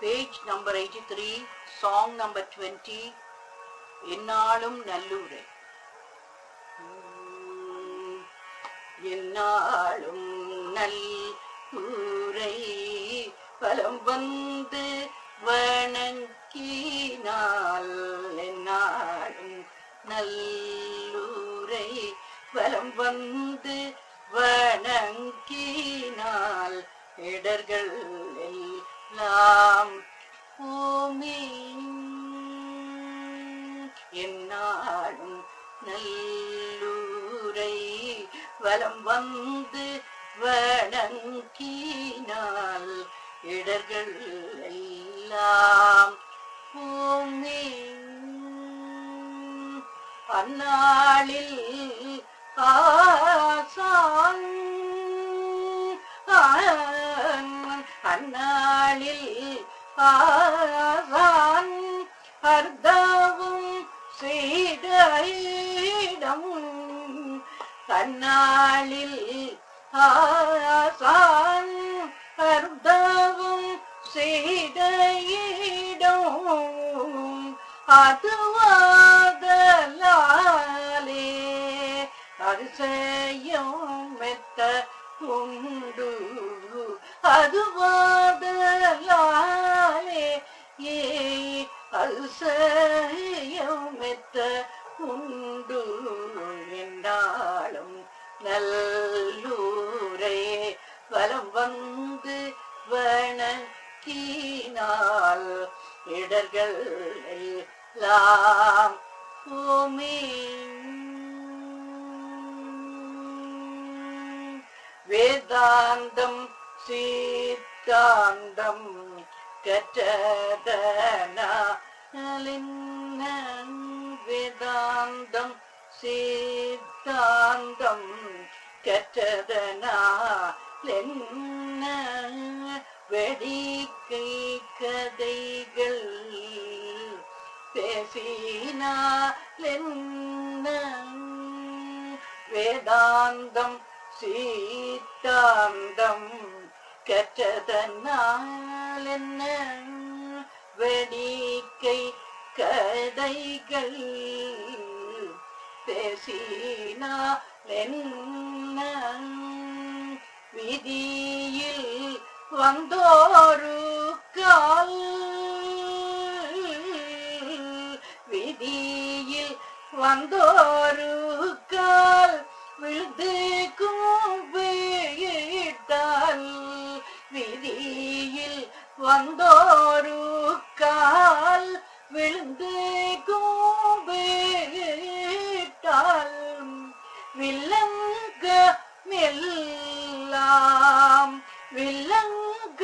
page number 83, song number 20, என்னாலும் நல்லூரை உம், என்னாலும் நல்லூரை பலம் வந்து வணங்கினால் என்னாலும் நல்லூரை பலம் வந்து வணங்கினால் இடர்கள் எல்லாம் பூமி என்னாலும் நல்லூரை வலம் வந்து வணங்கினால் இடர்கள் எல்லாம் பூமி அந்நாளில் ஆசான் அந்நாளில் ஆசான் அர்த்தவும் செய்திடம் அந்நாளில் ஆசான் அர்த்தவும் செய்திடம் அதுவாதலாலே அதிசயம் மெத்த உண்டு அதுவாதலாலே ஏ அதிசயம் மெத்த உண்டு என்றாலும் நல்லூரே வலம் வந்து வணங்கினால் இடர்கள் எல்லாம் பூமி வேதாந்தம் சீத்தாந்தம் கற்றதனாலின் வேதாந்தம் சீத்தாந்தம் கற்றதனாலென்ன வெடிக்கை கதைகள் பேசினாலென்ன வேதாந்தம் சீத்தாந்தம் கற்றதனாலென்ன வெடிக்கை கதைகள் பேசினாலென்ன விதியில் வந்தோரு கால் விதியில் வந்தோரு கால் விழுது கும்பிட்டால் விதியில் வந்தோரு கால் விழுந்து கும்பிட்டால் வில்லங்க மெல்லாம் வில்லங்க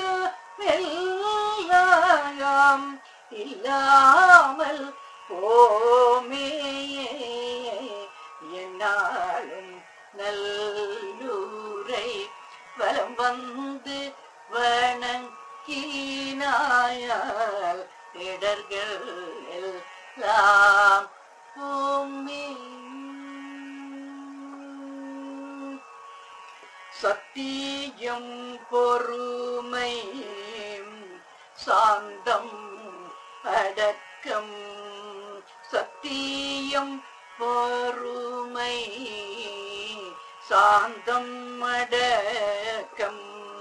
மெல்லாம் இல்லாமல் போமே என்னாலும் நல்லூரை வலம் வந்து வணங்கினாயால் இடர்கள் எல்லாம் பூமி சத்தியம் பொறுமை சாந்தம் அடக்கம் சத்தியம் பொறுமை சாந்தம் அடக்கம்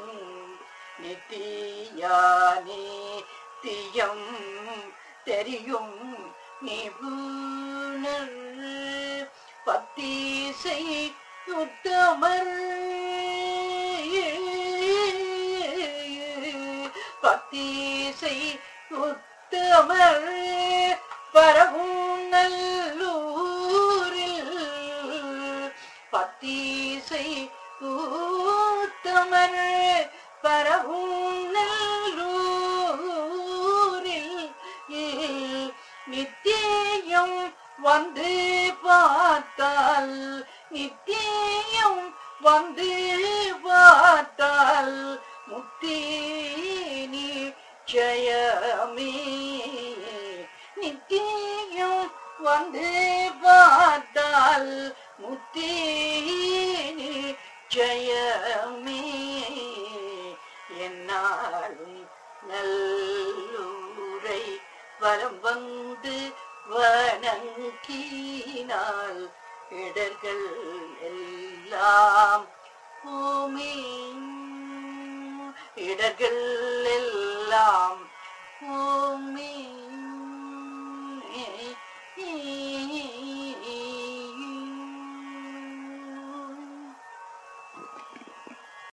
நித்தியானே தியம் தெரியும் நிபுணர் பத்தீசை உத்தமர் பத்தீசை உத்தமர் பரவும் நல்லூரில் பத்தீசை உத்தமர் பரவும் நல்லூரில் நித்தியம் வந்து பார்த்தால் நித்தியம் வந்து பார்த்தால் முத்தி நிச்சயமே நித்தியம் வந்து பார்த்தால் முத்தி நிச்சயமே என்னாலும் நல்ல வந்து வணங்கினால் இடர்கள் எல்லாம் பூமி இடர்கள் எல்லாம் பூமி